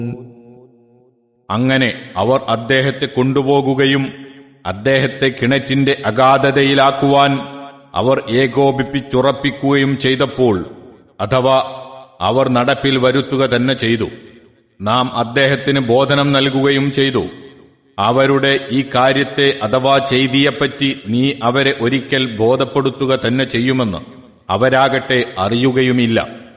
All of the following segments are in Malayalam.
അങ്ങനെ അവർ അദ്ദേഹത്തെ കൊണ്ടുപോകുകയും അദ്ദേഹത്തെ കിണറ്റിന്റെ അഗാധതയിലാക്കുവാൻ അവർ ഏകോപിപ്പിച്ചുറപ്പിക്കുകയും ചെയ്തപ്പോൾ അഥവാ അവർ നടപ്പിൽ വരുത്തുക തന്നെ ചെയ്തു നാം അദ്ദേഹത്തിന് ബോധനം നൽകുകയും ചെയ്തു അവരുടെ ഈ കാര്യത്തെ അഥവാ ചെയ്തിയെപ്പറ്റി നീ അവരെ ഒരിക്കൽ ബോധപ്പെടുത്തുക തന്നെ ചെയ്യുമെന്ന് അവരാകട്ടെ അറിയുകയുമില്ല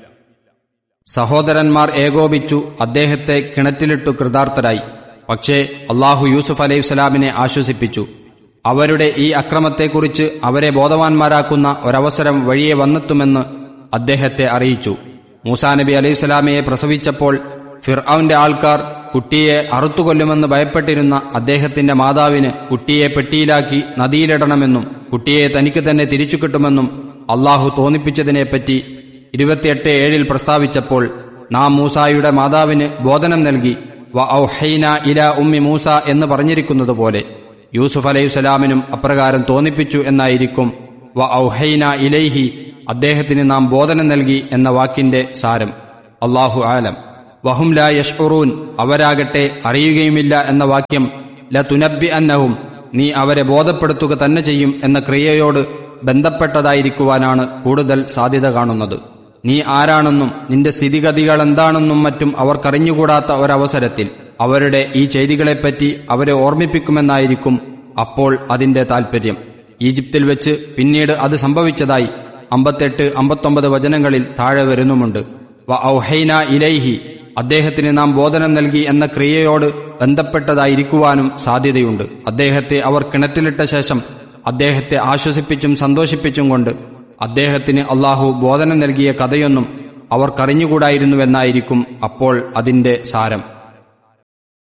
സഹോദരന്മാർ ഏകോപിച്ചു അദ്ദേഹത്തെ കിണറ്റിലിട്ടു കൃതാർത്ഥരായി പക്ഷേ അള്ളാഹു യൂസുഫ് അലൈഹിസ്സലാമിനെ ആശ്വസിപ്പിച്ചു അവരുടെ ഈ അക്രമത്തെക്കുറിച്ച് അവരെ ബോധവാന്മാരാക്കുന്ന ഒരവസരം വഴിയെ വന്നെത്തുമെന്ന് അദ്ദേഹത്തെ അറിയിച്ചു മൂസാ നബി അലൈഹിസ്സലാമയെ പ്രസവിച്ചപ്പോൾ ഫിർഔന്റെ ആൾക്കാർ കുട്ടിയെ അറുത്തുകൊല്ലുമെന്ന് ഭയപ്പെട്ടിരുന്ന അദ്ദേഹത്തിന്റെ മാതാവിന് കുട്ടിയെ പെട്ടിയിലാക്കി നദിയിലിടണമെന്നും കുട്ടിയെ തനിക്ക് തന്നെ തിരിച്ചു കിട്ടുമെന്നും അള്ളാഹു തോന്നിപ്പിച്ചതിനെപ്പറ്റി ഇരുപത്തിയെട്ട് ഏഴിൽ പ്രസ്താവിച്ചപ്പോൾ നാം മൂസായുടെ മാതാവിന് ബോധനം നൽകി വ ഔഹൈന ഇല ഉമ്മി മൂസ എന്ന് പറഞ്ഞിരിക്കുന്നതുപോലെ യൂസുഫ് അലൈഹിസ്സലാമിനും അപ്രകാരം തോന്നിപ്പിച്ചു എന്നായിരിക്കും വ ഔഹൈന ഇലൈഹി അദ്ദേഹത്തിന് നാം ബോധനം നൽകി എന്ന വാക്കിന്റെ സാരം അള്ളാഹു ആലം വഹും ലാ യഷ്ഉറൂൻ അവരാകട്ടെ അറിയുകയുമില്ല എന്ന വാക്യം ല തുനബി അന്നഹും നീ അവരെ ബോധപ്പെടുത്തുക തന്നെ ചെയ്യും എന്ന ക്രിയയോട് ബന്ധപ്പെട്ടതായിരിക്കുവാനാണ് കൂടുതൽ സാധ്യത കാണുന്നത് നീ ആരാണെന്നും നിന്റെ സ്ഥിതിഗതികൾ എന്താണെന്നും മറ്റും അവർക്കറിഞ്ഞുകൂടാത്ത ഒരവസരത്തിൽ അവരുടെ ഈ ചെയ്തികളെപ്പറ്റി അവരെ ഓർമ്മിപ്പിക്കുമെന്നായിരിക്കും അപ്പോൾ അതിന്റെ താൽപര്യം ഈജിപ്തിൽ വെച്ച് പിന്നീട് അത് സംഭവിച്ചതായി അമ്പത്തെട്ട് അമ്പത്തൊമ്പത് വചനങ്ങളിൽ താഴെ വരുന്നുമുണ്ട് വ ഔഹൈന ഇലൈഹി അദ്ദേഹത്തിന് നാം ബോധനം നൽകി എന്ന ക്രിയയോട് ബന്ധപ്പെട്ടതായിരിക്കുവാനും സാധ്യതയുണ്ട് അദ്ദേഹത്തെ അവർ കിണറ്റിലിട്ട ശേഷം അദ്ദേഹത്തെ ആശ്വസിപ്പിച്ചും സന്തോഷിപ്പിച്ചും കൊണ്ട് അദ്ദേഹത്തിന് അള്ളാഹു ബോധനം നൽകിയ കഥയൊന്നും അവർക്കറിഞ്ഞുകൂടായിരുന്നുവെന്നായിരിക്കും അപ്പോൾ അതിന്റെ സാരം